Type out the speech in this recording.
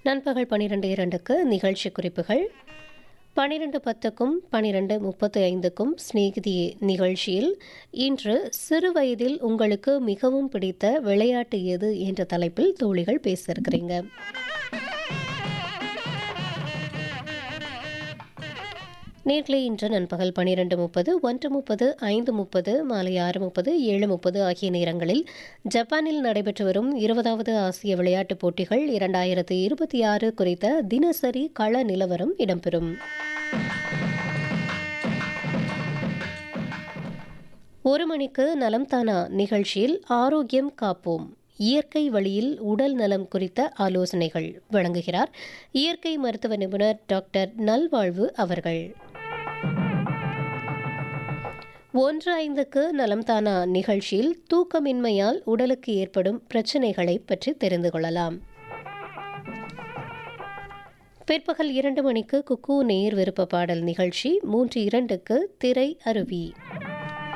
நண்பகல் பன்னிரெண்டு இரண்டுக்கு நிகழ்ச்சி குறிப்புகள் பன்னிரெண்டு பத்துக்கும் பன்னிரெண்டு முப்பத்து ஐந்துக்கும் ஸ்நேகிதியே நிகழ்ச்சியில் இன்று சிறு வயதில் உங்களுக்கு மிகவும் பிடித்த விளையாட்டு எது என்ற தலைப்பில் தோழிகள் பேச இருக்கிறீங்க நேர்களே இன்று நண்பகல் பன்னிரெண்டு முப்பது ஒன்று முப்பது ஐந்து முப்பது மாலை ஆறு முப்பது ஏழு முப்பது ஆகிய நேரங்களில் ஜப்பானில் நடைபெற்று வரும் இருபதாவது ஆசிய விளையாட்டுப் போட்டிகள் இரண்டாயிரத்து இருபத்தி ஆறு குறித்த தினசரி கள நிலவரம் இடம்பெறும் ஒரு மணிக்கு நலம் தானா நிகழ்ச்சியில் ஆரோக்கியம் காப்போம் இயற்கை வழியில் உடல் நலம் குறித்த ஆலோசனைகள் வழங்குகிறார் இயற்கை மருத்துவ நிபுணர் டாக்டர் நல்வாழ்வு அவர்கள் ஒன்று ஐந்துக்கு நலம் தானா நிகழ்ச்சியில் தூக்கமின்மையால் உடலுக்கு ஏற்படும் பிரச்சனைகளை பற்றி தெரிந்து கொள்ளலாம் பிற்பகல் இரண்டு மணிக்கு குக்கு நேர் விருப்ப பாடல் நிகழ்ச்சி மூன்று இரண்டுக்கு திரை அருவி